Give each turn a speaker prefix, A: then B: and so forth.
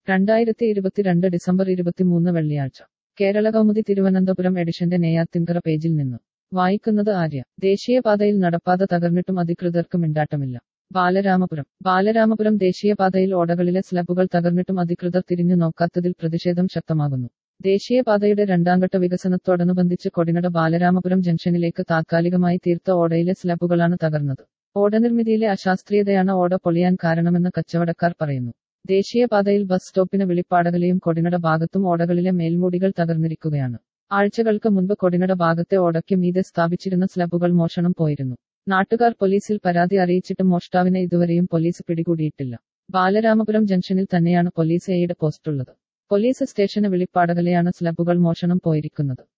A: രണ്ടായിരത്തി ഇരുപത്തിരണ്ട് ഡിസംബർ ഇരുപത്തിമൂന്ന് വെള്ളിയാഴ്ച കേരള കൗമുദി തിരുവനന്തപുരം എഡിഷന്റെ നെയ്യാത്തിൻകര പേജിൽ നിന്ന് വായിക്കുന്നത് ആര്യ ദേശീയപാതയിൽ നടപ്പാത തകർന്നിട്ടും അധികൃതർക്ക് മിണ്ടാട്ടമില്ല ബാലരാമപുരം ബാലരാമപുരം ദേശീയപാതയിൽ ഓടകളിലെ സ്ലബുകൾ തകർന്നിട്ടും അധികൃതർ തിരിഞ്ഞു നോക്കാത്തതിൽ പ്രതിഷേധം ശക്തമാകുന്നു ദേശീയപാതയുടെ രണ്ടാംഘട്ട വികസനത്തോടനുബന്ധിച്ച് കൊടിനട ബാലരാമപുരം ജംഗ്ഷനിലേക്ക് താത്കാലികമായി തീർത്ത ഓടയിലെ സ്ലബുകളാണ് തകർന്നത് ഓട നിർമ്മിതിയിലെ അശാസ്ത്രീയതയാണ് ഓട പൊളിയാൻ കാരണമെന്ന് കച്ചവടക്കാർ പറയുന്നു ദേശീയപാതയിൽ ബസ് സ്റ്റോപ്പിന് വിളിപ്പാടകലെയും കൊടിനട ഭാഗത്തും ഓടകളിലെ മേൽമൂടികൾ തകർന്നിരിക്കുകയാണ് ആഴ്ചകൾക്ക് മുൻപ് കൊടിനട ഭാഗത്തെ ഓടയ്ക്ക് മീതെ സ്ഥാപിച്ചിരുന്ന സ്ലബുകൾ മോഷണം പോയിരുന്നു നാട്ടുകാർ പോലീസിൽ പരാതി അറിയിച്ചിട്ടും മോഷ്ടാവിനെ ഇതുവരെയും പോലീസ് പിടികൂടിയിട്ടില്ല ബാലരാമപുരം ജംഗ്ഷനിൽ തന്നെയാണ് പോലീസ് എയുടെ പോസ്റ്റുള്ളത് പോലീസ് സ്റ്റേഷന് വിളിപ്പാടകലെയാണ് സ്ലബുകൾ മോഷണം പോയിരിക്കുന്നത്